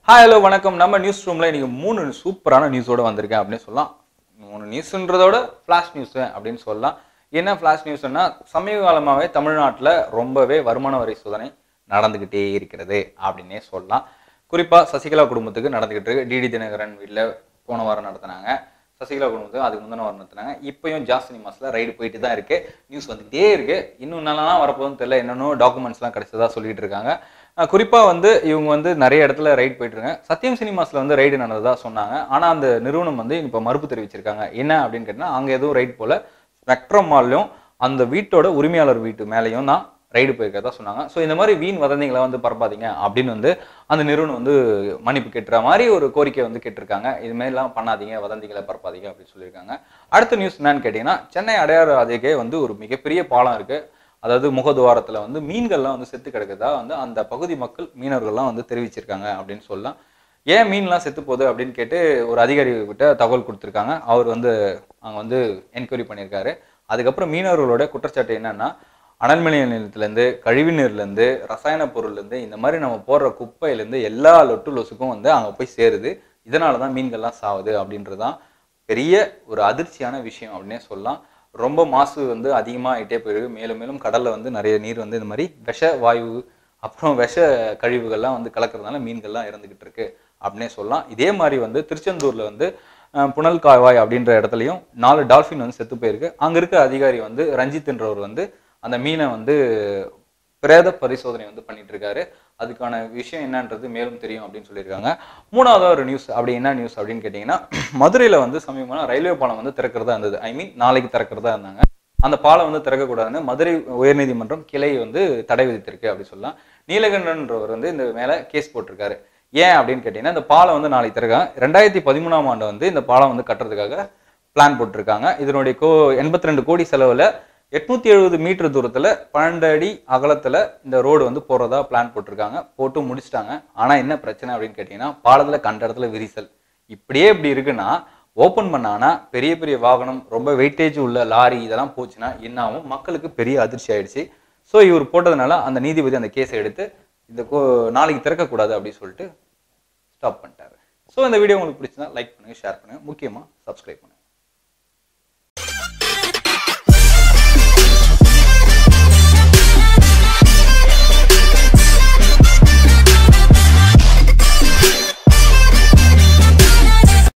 hi hello வணக்கம் நம்ம news ரூம்ல இன்னைக்கு மூணு சூப்பரான நியூஸோட வந்திருக்கேன் அப்படின்னு சொல்லலாம் மூணு நியூஸ்ன்றதோட ஃப்ளாஷ் நியூஸ் அப்படின்னு சொல்லலாம் என்ன ஃப்ளாஷ் நியூஸ்னா சமீப காலமாகவே தமிழ்நாட்டில் ரொம்பவே வருமான வரி சோதனை நடந்துக்கிட்டே இருக்கிறது அப்படின்னே சொல்லலாம் குறிப்பாக சசிகலா குடும்பத்துக்கு நடந்துக்கிட்டு இருக்கு டிடி தினகரன் வீட்டில் போன வாரம் நடத்தினாங்க சசிகலா குடும்பத்துக்கு அதுக்கு முந்தின வாரம் நடத்தினாங்க இப்பயும் ஜாஸ் சினிமாஸில் ரைடு போயிட்டு தான் இருக்கு நியூஸ் வந்துகிட்டே இருக்கு இன்னும் என்னெல்லாம் வரப்போகுதுன்னு தெரியல என்னென்னோ டாக்குமெண்ட்ஸ்லாம் கிடைச்சதா சொல்லிட்டு இருக்காங்க அஹ் குறிப்பா வந்து இவங்க வந்து நிறைய இடத்துல ரைட் போயிட்டு இருக்காங்க சத்யம் சினிமாஸ்ல வந்து ரைடு நடந்ததா சொன்னாங்க ஆனா அந்த நிறுவனம் வந்து இப்போ மறுப்பு தெரிவிச்சிருக்காங்க என்ன அப்படின்னு கேட்டீங்கன்னா அங்க எதுவும் ரைட் போல ஸ்பெக்ட்ரம் மால்லையும் அந்த வீட்டோட உரிமையாளர் வீட்டு மேலேயும் தான் ரைடு போயிருக்கதா சொன்னாங்க ஸோ இந்த மாதிரி வீண் வதந்திகளை வந்து பரப்பாதீங்க அப்படின்னு வந்து அந்த நிறுவனம் வந்து மன்னிப்பு கேட்டுற மாதிரி ஒரு கோரிக்கை வந்து கேட்டிருக்காங்க இது மாதிரிலாம் பண்ணாதீங்க வதந்திகளை பரப்பாதீங்க அப்படின்னு சொல்லியிருக்காங்க அடுத்த நியூஸ் என்னன்னு கேட்டிங்கன்னா சென்னை அடையாறு அதுக்கே வந்து ஒரு மிகப்பெரிய பாலம் இருக்கு அதாவது முகதுவாரத்தில் வந்து மீன்கள்லாம் வந்து செத்து கிடக்குதா வந்து அந்த பகுதி மக்கள் மீனவர்கள்லாம் வந்து தெரிவிச்சிருக்காங்க அப்படின்னு சொல்லலாம் ஏன் மீன்லாம் செத்து போகுது அப்படின்னு கேட்டு ஒரு அதிகாரி கிட்ட தகவல் கொடுத்துருக்காங்க அவர் வந்து அங்கே வந்து என்கொயரி பண்ணியிருக்காரு அதுக்கப்புறம் மீனவர்களோட குற்றச்சாட்டு என்னன்னா அனல்மின் நிலையத்துலேருந்து கழிவுநீர்லேருந்து ரசாயன பொருள்லேருந்து இந்த மாதிரி நம்ம போடுற குப்பையிலேருந்து எல்லா லொட்டு லொசுக்கும் வந்து அங்கே போய் சேருது இதனால தான் மீன்கள்லாம் சாவுது அப்படின்றது தான் பெரிய ஒரு அதிர்ச்சியான விஷயம் அப்படின்னே சொல்லலாம் ரொம்ப மாசு வந்து அதிகமாக ஆகிட்டே போயிருக்கு மேலும் மேலும் கடலில் வந்து நிறைய நீர் வந்து இந்த மாதிரி விஷ வாயு அப்புறம் விஷ கழிவுகள்லாம் வந்து கலக்கிறதுனால மீன்கள்லாம் இறந்துக்கிட்டு இருக்கு அப்படின்னே சொல்லலாம் இதே மாதிரி வந்து திருச்செந்தூர்ல வந்து அஹ், புனல் காவாய் அப்படின்ற இடத்துலையும் நாலு டால்ஃபின் வந்து செத்து போயிருக்கு அங்க இருக்க அதிகாரி வந்து ரஞ்சித்ன்றவர் வந்து அந்த மீனை வந்து பிரேத பரிசோதனை வந்து பண்ணிட்டு இருக்காரு அதுக்கான விஷயம் என்னன்றது மேலும் தெரியும் அப்படின்னு சொல்லியிருக்காங்க மூணாவது ஒரு நியூஸ் அப்படி என்ன நியூஸ் அப்படின்னு கேட்டிங்கன்னா மதுரையில் வந்து சமீபமாக ரயில்வே பாலம் வந்து திறக்கிறதா இருந்தது ஐ மீன் நாளைக்கு திறக்கிறதா இருந்தாங்க அந்த பாலம் வந்து திறக்கக்கூடாதுன்னு மதுரை உயர்நீதிமன்றம் கிளை வந்து தடை விதித்திருக்கு அப்படி சொல்லலாம் நீலகண்டன்றவர் வந்து இந்த மேலே கேஸ் போட்டிருக்காரு ஏன் அப்படின்னு கேட்டிங்கன்னா இந்த பாலம் வந்து நாளைக்கு திறக்க ரெண்டாயிரத்தி பதிமூணாம் ஆண்டு வந்து இந்த பாலம் வந்து கட்டுறதுக்காக பிளான் போட்டிருக்காங்க இதனுடைய கோ எண்பத்தி ரெண்டு கோடி செலவில் எட்நூத்தி எழுபது மீட்டர் தூரத்துல பன்னெண்டு அடி அகலத்துல இந்த ரோடு வந்து போறதா பிளான் போட்டிருக்காங்க போட்டு முடிச்சிட்டாங்க ஆனா என்ன பிரச்சனை அப்படின்னு கேட்டீங்கன்னா பாலத்துல கண்ட இடத்துல விரிசல் இப்படியே இப்படி இருக்குன்னா ஓப்பன் பண்ணானா பெரிய பெரிய வாகனம் ரொம்ப வெயிட்டேஜ் உள்ள லாரி இதெல்லாம் போச்சுன்னா என்ன ஆகும் மக்களுக்கு பெரிய அதிர்ச்சி ஆயிடுச்சு ஸோ இவர் போட்டதுனால அந்த நீதிபதி அந்த கேஸை எடுத்து இந்த கோ நாளைக்கு திறக்கக்கூடாது அப்படின்னு சொல்லிட்டு ஸ்டாப் பண்ணிட்டாரு ஸோ இந்த வீடியோ உங்களுக்கு பிடிச்சிருந்தா லைக் பண்ணுங்க ஷேர் பண்ணுங்க முக்கியமாக சப்ஸ்கிரைப் பண்ணுங்க